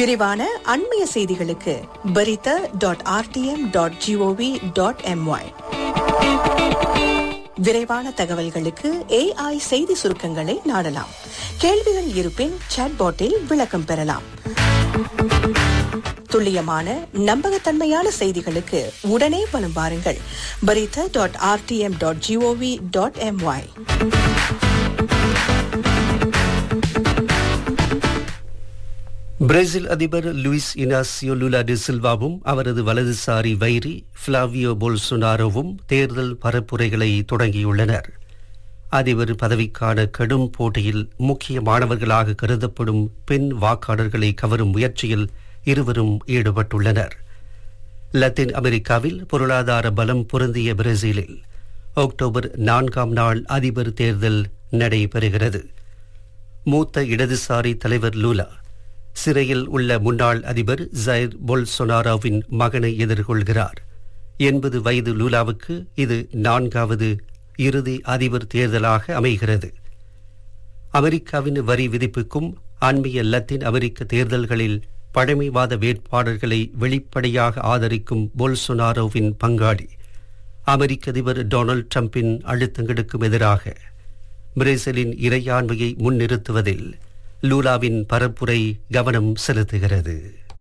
விரிவான அண்மைய செய்திகளுக்கு Berita dot RTM dot GOV dot MY விரைவான தகவல்களுக்கு ஏஐ செய்தி சுருக்கங்களை நாடலாம் கேள்விகள் இருப்பின் சாட்பாட்டில் விளக்கம் பெறலாம் துல்லியமான நம்பகத்தன்மையான செய்திகளுக்கு உடனே வலம் வாருங்கள் Berita dot RTM dot GOV dot MY Brazil அதிபர் லூயிஸ் இனாசியோ லுலா டி சில்வாவும் அவரது வலதுசாரி வைரி பிளாவியோ போல்சொனாரோவும் தேர்தல் பரப்புரைகளை தொடங்கியுள்ளனர் அதிபர் பதவிக்கான கடும் போட்டியில் முக்கிய மாணவர்களாக கருதப்படும் பெண் வாக்காளர்களை கவரும் முயற்சியில் இருவரும் ஈடுபட்டுள்ளனர் லத்தீன் அமெரிக்காவில் பொருளாதார பலம் பொருந்திய பிரேசிலில் அக்டோபர் நான்காம் நாள் அதிபர் தேர்தல் நடைபெறுகிறது மூத்த இடதுசாரி தலைவர் லூலா சிறையில் உள்ள முன்னாள் அதிபர் ஜைர் பொல்சொனாரோவின் மகனை எதிர்கொள்கிறார் எண்பது வயது லூலாவுக்கு இது நான்காவது இறுதி அதிபர் தேர்தலாக அமைகிறது அமெரிக்காவின் வரி விதிப்புக்கும் அண்மைய லத்தீன் அமெரிக்க தேர்தல்களில் பழமைவாத வேட்பாளர்களை வெளிப்படையாக ஆதரிக்கும் பொல்சொனாரோவின் பங்காளி அமெரிக்க அதிபர் டொனால்ட் ட்ரம்பின் அழுத்தங்களுக்கும் எதிராக பிரேசிலின் இறையாண்மையை முன்னிறுத்துவதில் லூலாவின் பரப்புரை கவனம் செலுத்துகிறது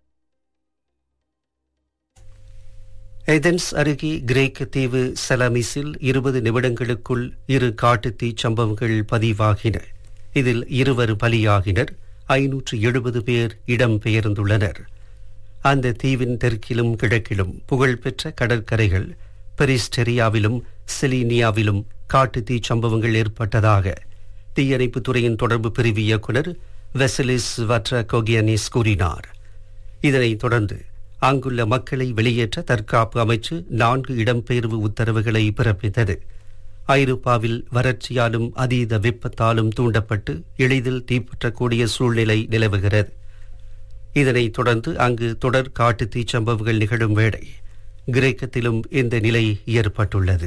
ஏதென்ஸ் அருகே கிரேக்க தீவு சலாமிஸில் இருபது நிமிடங்களுக்குள் இரு காட்டுத்தீ சம்பவங்கள் பதிவாகின இதில் இருவர் பலியாகினர் ஐநூற்று எழுபது பேர் இடம்பெயர்ந்துள்ளனர் அந்த தீவின் தெற்கிலும் கிழக்கிலும் புகழ்பெற்ற கடற்கரைகள் பெரிஸ்டெரியாவிலும் செலினியாவிலும் காட்டுத்தீ சம்பவங்கள் ஏற்பட்டதாக தீயணைப்புத் துறையின் தொடர்பு பிரிவு இயக்குநர் வெசலிஸ் வட்ர கொகியனிஸ் கூறினார் இதனைத் தொடர்ந்து அங்குள்ள மக்களை வெளியேற்ற தற்காப்பு அமைச்சு நான்கு இடம்பெயர்வு உத்தரவுகளை பிறப்பித்தது ஐரோப்பாவில் வறட்சியாலும் அதீத வெப்பத்தாலும் தூண்டப்பட்டு எளிதில் தீப்பற்றக்கூடிய சூழ்நிலை நிலவுகிறது இதனைத் தொடர்ந்து அங்கு தொடர் காட்டு தீச்சம்பவங்கள் நிகழும் வேளை கிரேக்கத்திலும் இந்த நிலை ஏற்பட்டுள்ளது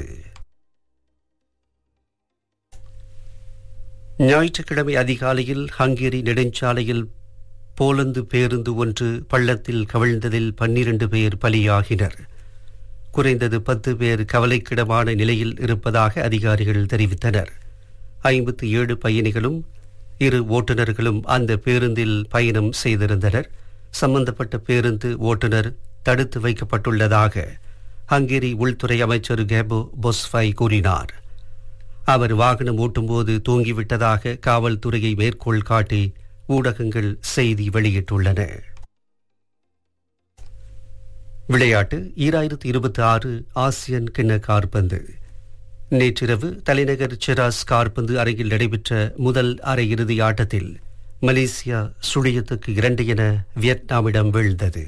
ஞாயிற்றுக்கிழமை அதிகாலையில் ஹங்கேரி நெடுஞ்சாலையில் போலந்து பேருந்து ஒன்று பள்ளத்தில் கவிழ்ந்ததில் பன்னிரண்டு பேர் பலியாகினர் குறைந்தது பத்து பேர் கவலைக்கிடமான நிலையில் இருப்பதாக அதிகாரிகள் தெரிவித்தனர் ஐம்பத்தி ஏழு பயணிகளும் இரு ஓட்டுநர்களும் அந்த பேருந்தில் பயணம் செய்திருந்தனர் சம்பந்தப்பட்ட பேருந்து ஓட்டுநர் தடுத்து வைக்கப்பட்டுள்ளதாக ஹங்கேரி உள்துறை அமைச்சர் கேபோ பொஸ்ஃபை கூறினார் அவர் வாகனம் ஓட்டும்போது தூங்கிவிட்டதாக காவல்துறையை மேற்கோள் காட்டி ஊடகங்கள் செய்தி வெளியிட்டுள்ளன விளையாட்டு ஈராயிரத்தி இருபத்தி ஆறு ஆசியன் கிண்ண கார்பந்து நேற்றிரவு தலைநகர் செராஸ் கார்பந்து அறையில் நடைபெற்ற முதல் அரையிறுதி ஆட்டத்தில் மலேசியா சுழியத்துக்கு இரண்டு என வியட்நாமிடம் வீழ்ந்தது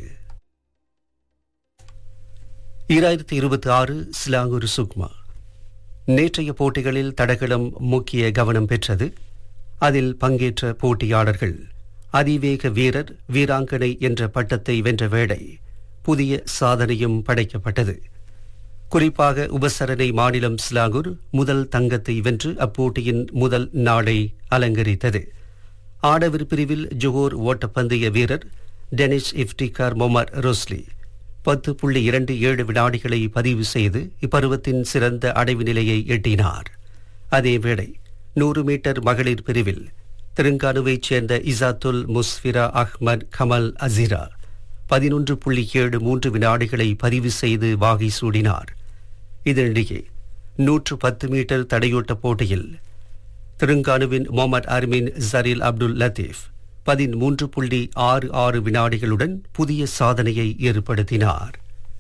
ஈராயிரத்தி இருபத்தி ஆறு சிலாங்கூர் சுக்மா நேற்றைய போட்டிகளில் தடகளம் முக்கிய கவனம் பெற்றது அதில் பங்கேற்ற போட்டியாளர்கள் அதிவேக வீரர் வீராங்கனை என்ற பட்டத்தை வென்ற வேளை புதிய சாதனையும் படைக்கப்பட்டது குறிப்பாக உபசரணை மாநிலம் ஸ்லாங்கூர் முதல் தங்கத்தை வென்று அப்போட்டியின் முதல் நாளை அலங்கரித்தது ஆடவர் பிரிவில் ஜோஹோர் ஓட்டப்பந்தய வீரர் டெனிஸ் இப்டிகார் மொமர் ரோஸ்லி பத்து புள்ளி இரண்டு ஏழு வினாடிகளை பதிவு செய்து இப்பருவத்தின் சிறந்த அடைவு நிலையை எட்டினார் அதேவேளை நூறு மீட்டர் மகளிர் பிரிவில் தெலுங்கானுவைச் சேர்ந்த இசாத்துல் முஸ்ஃபிரா அஹ்மத் கமல் அசிரா பதினொன்று புள்ளி ஏழு மூன்று வினாடிகளை பதிவு செய்து வாகை சூடினார் இதனிடையே நூற்று பத்து மீட்டர் தடையோட்ட போட்டியில் தெலுங்கானுவின் முகமது அர்மின் ஜரீல் அப்துல் லத்தீப் பதிமூன்று புள்ளி ஆறு ஆறு வினாடிகளுடன் புதிய சாதனையை ஏற்படுத்தினார்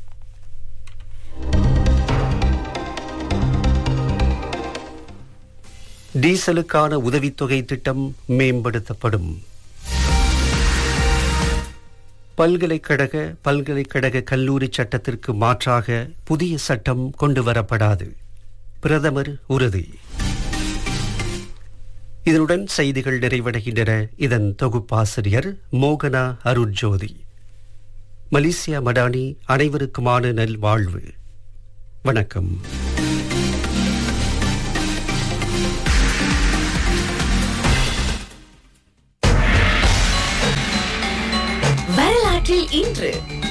டீசலுக்கான உதவித்தொகை திட்டம் மேம்படுத்தப்படும் பல்கலைக்கழக பல்கலைக்கழக கல்லூரி சட்டத்திற்கு மாற்றாக புதிய சட்டம் கொண்டு வரப்படாது பிரதமர் உறுதி இதனுடன் செய்திகள் நிறைவடைகின்றன இதன் தொகுப்பாசிரியர் மோகனா அருட்ஜோதி மலேசியா மடானி அனைவருக்குமான நல்வாழ்வு வணக்கம் வரலாற்றில் இன்று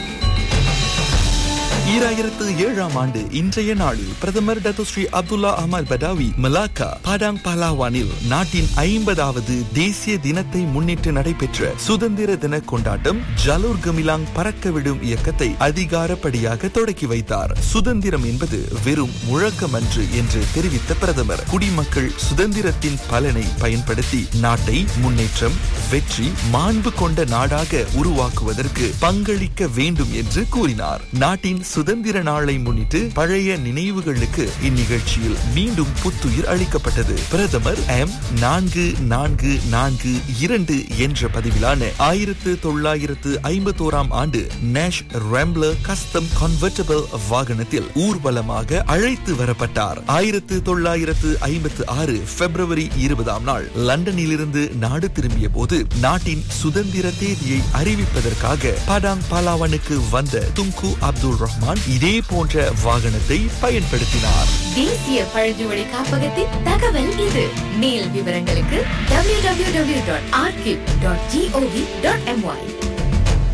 ஈராயிரத்து ஏழாம் ஆண்டு இன்றைய நாளில் பிரதமர் Datuk Seri Abdullah Ahmad Badawi Malacca Padang பலாவானில் நாட்டின் ஐம்பதாவது தேசிய தினத்தை முன்னிட்டு நடைபெற்ற சுதந்திர தின கொண்டாட்டம் ஜலூர் கமிலாங் பறக்கவிடும் இயக்கத்தை அதிகாரப்படியாக தொடக்கி வைத்தார் சுதந்திரம் என்பது வெறும் முழக்கமன்று என்று தெரிவித்த பிரதமர் குடிமக்கள் சுதந்திரத்தின் பலனை பயன்படுத்தி நாட்டை முன்னேற்றம் வெற்றி மாண்பு கொண்ட நாடாக உருவாக்குவதற்கு பங்களிக்க வேண்டும் என்று கூறினார் நாட்டின் சுதந்திர நாளை முன்னிட்டு பழைய நினைவுகளுக்கு இந்நிகழ்ச்சியில் மீண்டும் புத்துயிர் அளிக்கப்பட்டது பிரதமர் எம் நான்கு நான்கு நான்கு இரண்டு என்ற பதிவிலான ஆயிரத்து தொள்ளாயிரத்து ஐம்பத்தோராம் ஆண்டு நேஷ் ரேம்லர் கஸ்டம் கன்வெர்டபிள் வாகனத்தில் ஊர்வலமாக அழைத்து வரப்பட்டார் ஆயிரத்து தொள்ளாயிரத்து ஐம்பத்து ஆறு பிப்ரவரி இருபதாம் நாள் லண்டனிலிருந்து நாடு திரும்பிய போது நாட்டின் சுதந்திர தேதியை அறிவிப்பதற்காக படாங் பாலாவனுக்கு வந்த துங்கு அப்துல் ரஹ்மான் இதே போன்ற வாகனத்தை பயன்படுத்தினார் தேசிய பழங்குடி காப்பகத்தின் தகவல் இது மேல் விவரங்களுக்கு www.archive.gov.my